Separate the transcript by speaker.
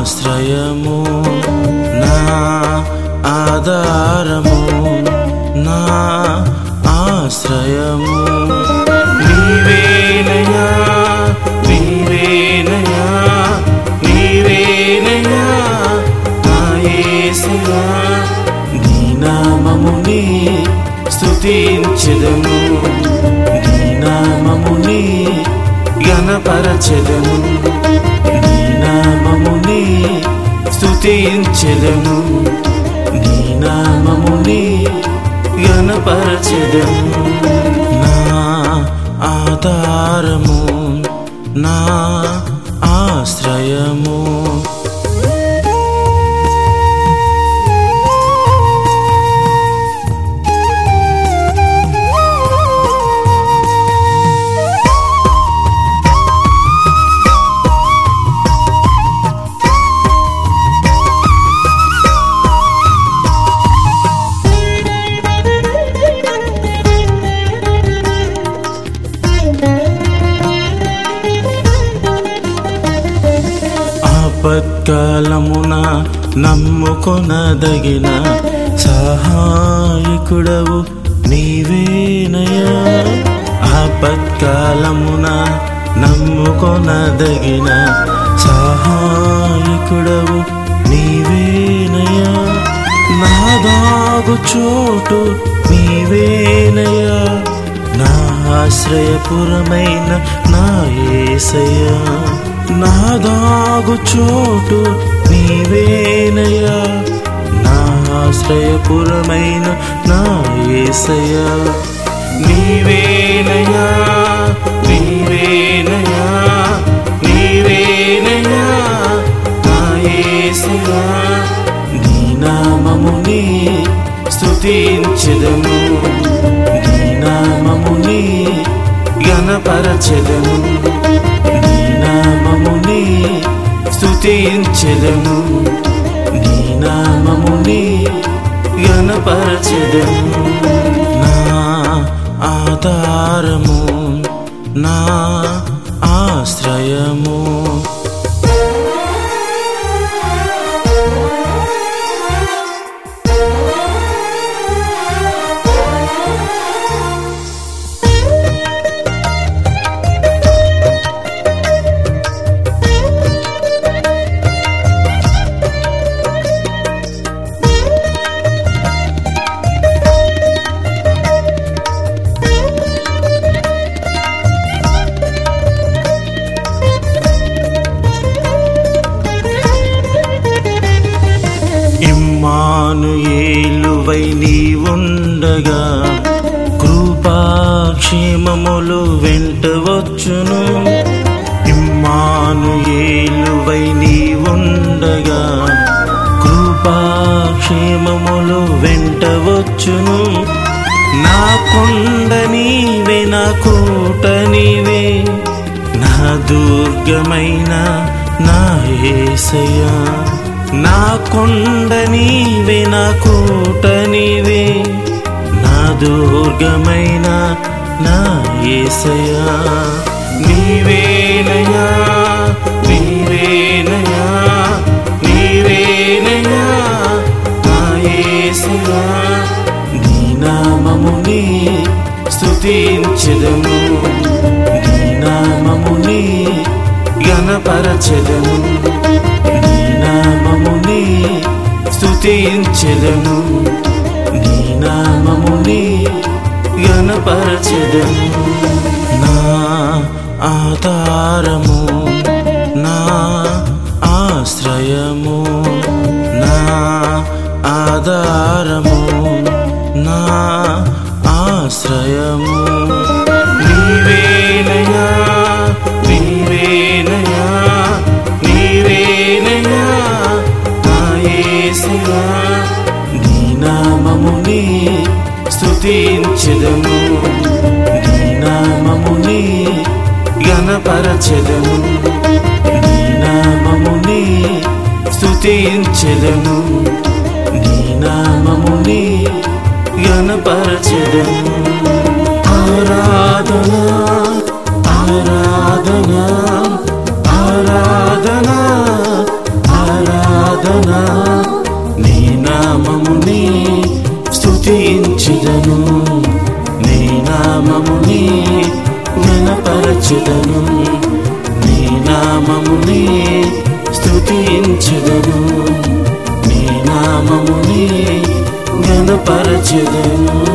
Speaker 1: ఆశ్రయము నా ఆధారము నా ఆశ్రయము నీవేనయా నీవేనయా నీవేనయా నా యేసయ్యా నీ నామముని స్తుతించెదము నీ నామముని గణపరచెదము నీ నామముని స్తుతించెదము నీ నామముని గణపరచెదము నా ఆధారము నా ఆశ్రయము ఆపత్కాలమున నమ్ముకొనదగిన సహాయకుడవు నీవేనయా ఆపత్కాలమున నమ్ముకొనదగిన సహాయకుడవు నీవేనయా నా దాగు చోటు నీవేనయా నా ఆశ్రయపురమైన నా ఏసయ్యా నా దాగు చోటు నీవేనయా నా ఆశ్రయపురమైన నా ఏసయ్యా నీవేనయా నీవేనయా నీవేనయా నా ఏసయ్యా నీ నామముని స్తుతించెదము నీ నామముని గణపరచెదము నీ నామముని స్తుతించెదము నీ నామముని గణపరచెదము నా ఆధారము నా ఆశ్రయము ఇమ్మానుయేలువై నీవుండగా కృపాక్షేమములు వెంట వచ్చును ఇమ్మానుయేలువై నీవుండగా కృపాక్షేమములు వెంట వచ్చును నా కొండ నీవే నా కోట నీవే నా దుర్గమైన నా ఏసయ్యా నా కొండ నీవే నా కోట నీవే నా దుర్గమైన నా ఏసయ్యా నీవేనయా నీవేనయా నీవేనయా నా ఏసయ్యా నీ నామముని స్తుతించెదము నీ నామముని గణపరచెదము నీ నామముని స్తుతించెదము నీ నామముని గణపరచెదము నా ఆధారము నా ఆశ్రయము నా ఆధారము నా ఆశ్రయము నీవేనయా నీవేనయా నీవేనయా నా యేసయ్యా నీ నామముని స్తుతించెదము నీ నామముని గణపరచెదము నీ నామముని స్తుతించెదము నీ నామముని గణపరచెదము ఆరాధన ఆరాధన ఆరాధన కొలిచెదను నీ నామమునే స్తుతించెదను నీ నామమునే ఘనపరచెదను